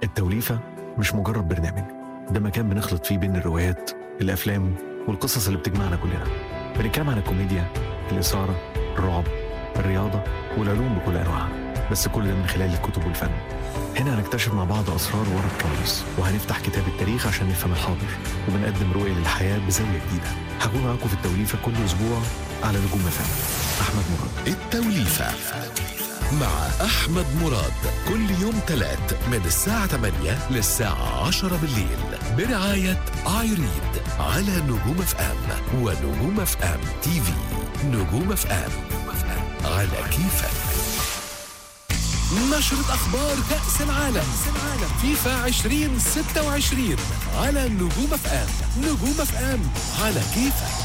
التوليفة مش مجرد برنامج ده مكان بنخلط فيه بين الروايات الأفلام والقصص اللي بتجمعنا كلنا بنتكلم عن الكوميديا الإثارة الرعب الرياضة والعلوم بكل أنواعها بس كل ده من خلال الكتب والفن هنا هنكتشف مع بعض أسرار ورا الكواليس وهنفتح كتاب التاريخ عشان نفهم الحاضر وبنقدم رؤية للحياة بزاوية جديدة هكون معاكم في التوليفة كل أسبوع على نجوم فن أحمد مراد التوليفة مع أحمد مراد كل يوم تلات من الساعة 8 للساعة 10 بالليل برعاية آيريد على نجوم اف ام ونجوم اف ام تي في نجوم اف ام على كيفك نشرة أخبار كأس العالم فيفا 2026 على نجوم اف ام نجوم اف ام على كيفك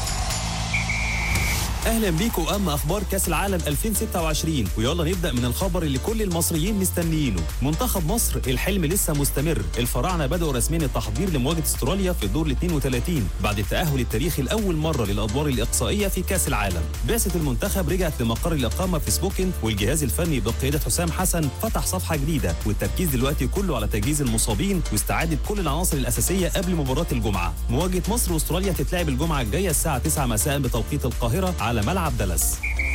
اهلا بيكم اما اخبار كاس العالم 2026 ويلا نبدا من الخبر اللي كل المصريين مستنيينه منتخب مصر الحلم لسه مستمر الفراعنه بداوا رسميا التحضير لمواجهه استراليا في الدور ال 32 بعد التاهل التاريخي لاول مره للادوار الاقصائيه في كاس العالم بعثه المنتخب رجعت لمقر الاقامه في سبوكن والجهاز الفني بقياده حسام حسن فتح صفحه جديده والتركيز دلوقتي كله على تجهيز المصابين واستعاده كل العناصر الاساسيه قبل مباراه الجمعه مواجهه مصر واستراليا تتلعب الجمعه الجايه الساعه 9 مساء بتوقيت القاهره على ملعب دالاس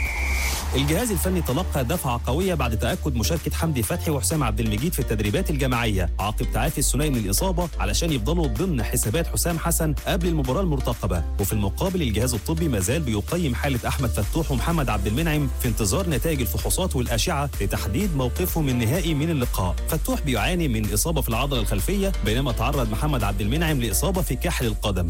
الجهاز الفني تلقى دفعة قوية بعد تأكد مشاركة حمدي فتحي وحسام عبد المجيد في التدريبات الجماعية عقب تعافي الثنائي من الإصابة علشان يفضلوا ضمن حسابات حسام حسن قبل المباراة المرتقبة وفي المقابل الجهاز الطبي مازال بيقيم حالة أحمد فتوح ومحمد عبد المنعم في انتظار نتائج الفحوصات والأشعة لتحديد موقفهم النهائي من اللقاء فتوح بيعاني من إصابة في العضلة الخلفية بينما تعرض محمد عبد المنعم لإصابة في كاحل القدم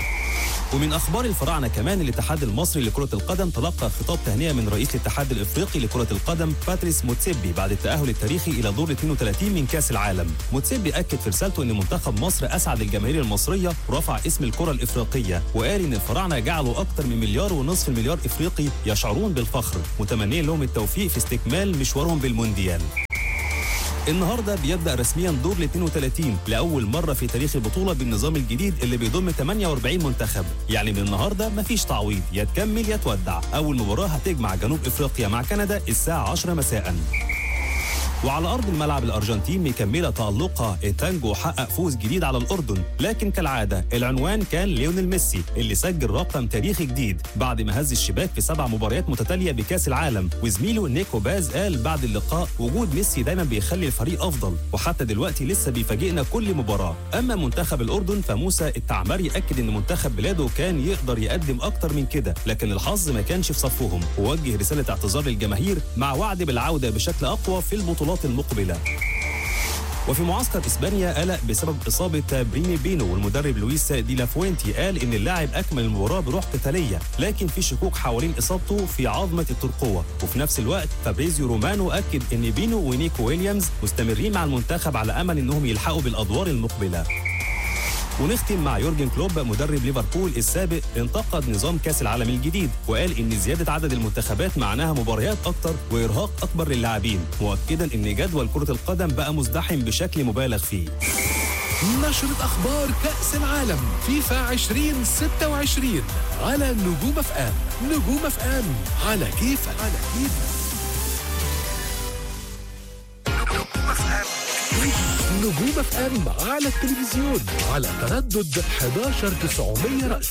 ومن اخبار الفراعنه كمان الاتحاد المصري لكره القدم تلقى خطاب تهنئه من رئيس الاتحاد الافريقي لكره القدم باتريس موتسيبي بعد التاهل التاريخي الى دور 32 من كاس العالم موتسيبي اكد في رسالته ان منتخب مصر اسعد الجماهير المصريه ورفع اسم الكره الافريقيه وقال ان الفراعنه جعلوا اكثر من مليار ونصف المليار افريقي يشعرون بالفخر متمنين لهم التوفيق في استكمال مشوارهم بالمونديال النهارده بيبدا رسميا دور ال 32 لاول مره في تاريخ البطوله بالنظام الجديد اللي بيضم 48 منتخب يعني من النهارده مفيش تعويض يا تكمل يا تودع اول مباراه هتجمع جنوب افريقيا مع كندا الساعه 10 مساء وعلى ارض الملعب الارجنتين مكمله تالقها التانجو حقق فوز جديد على الاردن لكن كالعاده العنوان كان ليونيل ميسي اللي سجل رقم تاريخي جديد بعد ما هز الشباك في سبع مباريات متتاليه بكاس العالم وزميله نيكو باز قال بعد اللقاء وجود ميسي دايما بيخلي الفريق افضل وحتى دلوقتي لسه بيفاجئنا كل مباراه اما منتخب الاردن فموسى التعمري اكد ان منتخب بلاده كان يقدر يقدم اكتر من كده لكن الحظ ما كانش في صفهم ووجه رساله اعتذار للجماهير مع وعد بالعوده بشكل اقوى في البطولات المقبله وفي معسكر اسبانيا قلق بسبب اصابه بريني بينو والمدرب لويس دي لافوينتي قال ان اللاعب اكمل المباراه بروح قتاليه لكن في شكوك حوالين اصابته في عظمه الترقوه وفي نفس الوقت فابريزيو رومانو اكد ان بينو ونيكو ويليامز مستمرين مع المنتخب على امل انهم يلحقوا بالادوار المقبله ونختم مع يورجن كلوب مدرب ليفربول السابق انتقد نظام كاس العالم الجديد وقال ان زياده عدد المنتخبات معناها مباريات اكتر وارهاق اكبر للاعبين مؤكدا ان جدول كره القدم بقى مزدحم بشكل مبالغ فيه نشرة أخبار كأس العالم فيفا 2026 على نجوم اف ام نجوم اف ام على كيفك على كيفك نجوم اف ام على التلفزيون على تردد 11900 رأس